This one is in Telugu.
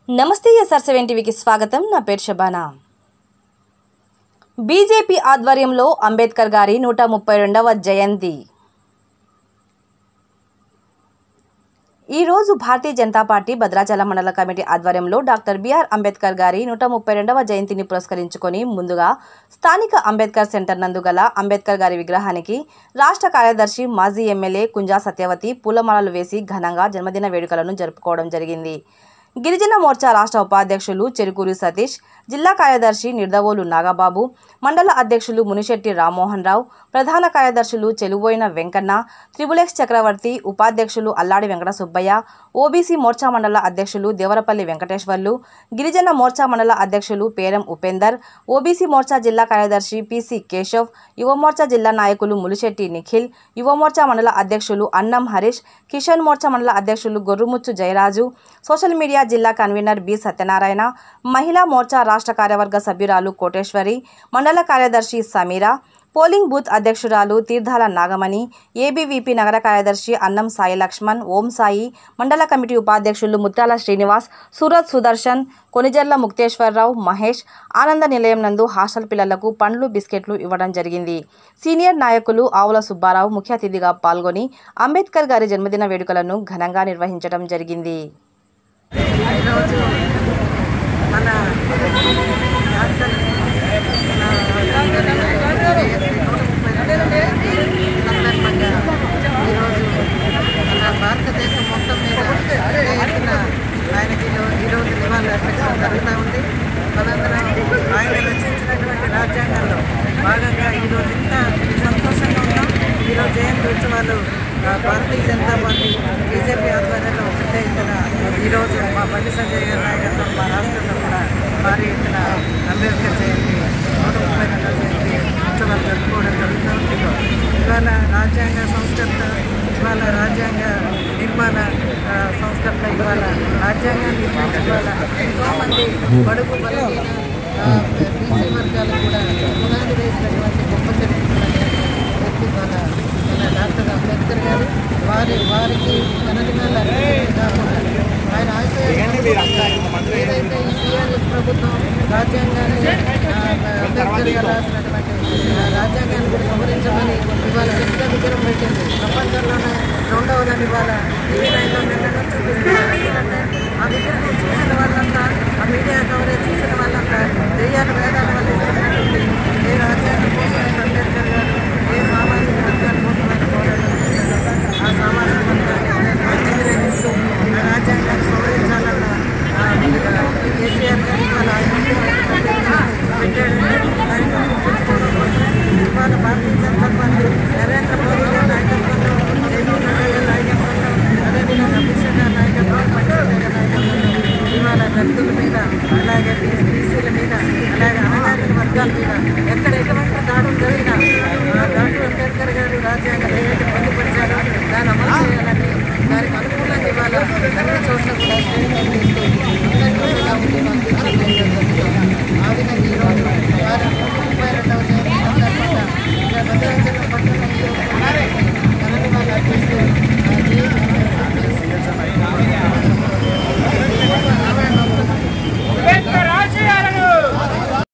నమస్తే ఎస్ఆర్ సెవెన్ టీవీకి స్వాగతం నా పేరు షబానా బీజేపీ ఆధ్వర్యంలో అంబేద్కర్ గారి నూట ముప్పై రెండవ జయంతి ఈరోజు భారతీయ జనతా పార్టీ భద్రాచలం మండల కమిటీ ఆధ్వర్యంలో డాక్టర్ బిఆర్ అంబేద్కర్ గారి నూట ముప్పై రెండవ జయంతిని పురస్కరించుకొని ముందుగా స్థానిక అంబేద్కర్ సెంటర్ నందు గల అంబేద్కర్ గారి విగ్రహానికి రాష్ట్ర కార్యదర్శి మాజీ ఎమ్మెల్యే కుంజా సత్యవతి పూలమాలలు వేసి ఘనంగా జన్మదిన వేడుకలను జరుపుకోవడం జరిగింది గిరిజన మోర్చా రాష్ట్ర ఉపాధ్యక్షులు చెరుకూరి సతీష్ జిల్లా కార్యదర్శి నిర్దవోలు నాగబాబు మండల అధ్యక్షులు మునిశెట్టి రామ్మోహన్ రావు ప్రధాన కార్యదర్శులు చెలుబోయిన వెంకన్న త్రిబులెక్స్ చక్రవర్తి ఉపాధ్యక్షులు అల్లాడి వెంకట సుబ్బయ్య ఓబీసీ మోర్చా మండల అధ్యక్షులు దేవరపల్లి వెంకటేశ్వర్లు గిరిజన మోర్చా మండల అధ్యక్షులు పేరం ఉపేందర్ ఓబీసీ మోర్చా జిల్లా కార్యదర్శి పిసి కేశవ్ యువ మోర్చా జిల్లా నాయకులు ములిశెట్టి నిఖిల్ యువ మోర్చా మండల అధ్యక్షులు అన్నం హరీష్ కిషన్ మోర్చా మండల అధ్యక్షులు గొర్రుముచ్చు జయరాజు సోషల్ మీడియా జిల్లా కన్వీనర్ బి సత్యనారాయణ మహిళా మోర్చా రాష్ట్ర కార్యవర్గ సభ్యురాలు కోటేశ్వరి మండల కార్యదర్శి సమీరా పోలింగ్ బూత్ అధ్యక్షురాలు తీర్థాల నాగమణి ఏబీవీపీ నగర కార్యదర్శి అన్నం సాయి లక్ష్మణ్ ఓం సాయి మండల కమిటీ ఉపాధ్యక్షులు ముత్యాల శ్రీనివాస్ సూరత్ సుదర్శన్ కొనిజర్ల ముక్తేశ్వరరావు మహేష్ ఆనంద నిలయం నందు హాస్టల్ పిల్లలకు పండ్లు బిస్కెట్లు ఇవ్వడం జరిగింది సీనియర్ నాయకులు ఆవుల సుబ్బారావు ముఖ్య అతిథిగా పాల్గొని అంబేద్కర్ గారి జన్మదిన వేడుకలను ఘనంగా నిర్వహించడం జరిగింది ఈరోజు మన డాక్టర్ సందర్భంగా ఈరోజు మన భారతదేశం మొత్తం మీద పెద్ద ఎత్తున ఆయనకి ఈరో- ఈరోజు నివాళులు అర్పించడం జరుగుతూ ఉంది మనందరం ఆయన రచించినటువంటి రాజ్యాంగంలో భాగంగా ఈరోజు ఇంత సంతోషంగా ఉన్నాం ఈరోజు జయంతి ఉత్సవాలు ఆ, భారతీయ జనతా పార్టీ బీజేపీ ఆధ్వర్యంలో పెద్ద ఎత్తున ఈరోజు మా బండి సంజయ్ గారి నాయకత్వం మా రాష్ట్రంలో కూడా భారీ ఎత్తున అంబేద్కర్ జయంతి నూట ముప్పై రెండవ జయంతి ఉత్సవాలు జరుపుకోవడం జరుగుతుంది ఇవాళ రాజ్యాంగ సంస్కర్త ఇవాళ రాజ్యాంగ నిర్మాణ ఆ, సంస్కర్త ఇవాళ రాజ్యాంగాన్ని నిర్మించి ఇవాళ ఎంతోమంది బడుగు బలహీన ఆ, బీసీ వర్గాలకు కూడా పునాది వేసినటువంటి గొప్ప చరిత్ర వ్యక్తి మన మన డాక్టర్ అంబేద్కర్ గారు వారి వారికి జనదినాలు అర్పించడమే కాకుండా ఆయన ఆశయాలను ఏదైతే ఈ టీఆర్ఎస్ ప్రభుత్వం రాజ్యాంగాన్ని ఆ, అంబేద్కర్ గారు రాసినటువంటి ఆ, రాజ్యాంగాన్ని కూడా సవరించమని ఇవాళ పెద్ద విగ్రహం పెట్టింది ప్రపంచంలోనే రెండవదని ఇవాళ టీవీ నైన్లో నిన్న నుంచి చూస్తున్నారు ఎందుకంటే ఆ విగ్రహం చూసిన వాళ్ళంతా ఆ మీడియా కవరేజ్ చూసిన వాళ్ళంతా దెయ్యాల వేదాల వల్ల ఇస్తున్నటువంటి ఏ రాజ్యాంగం కోసం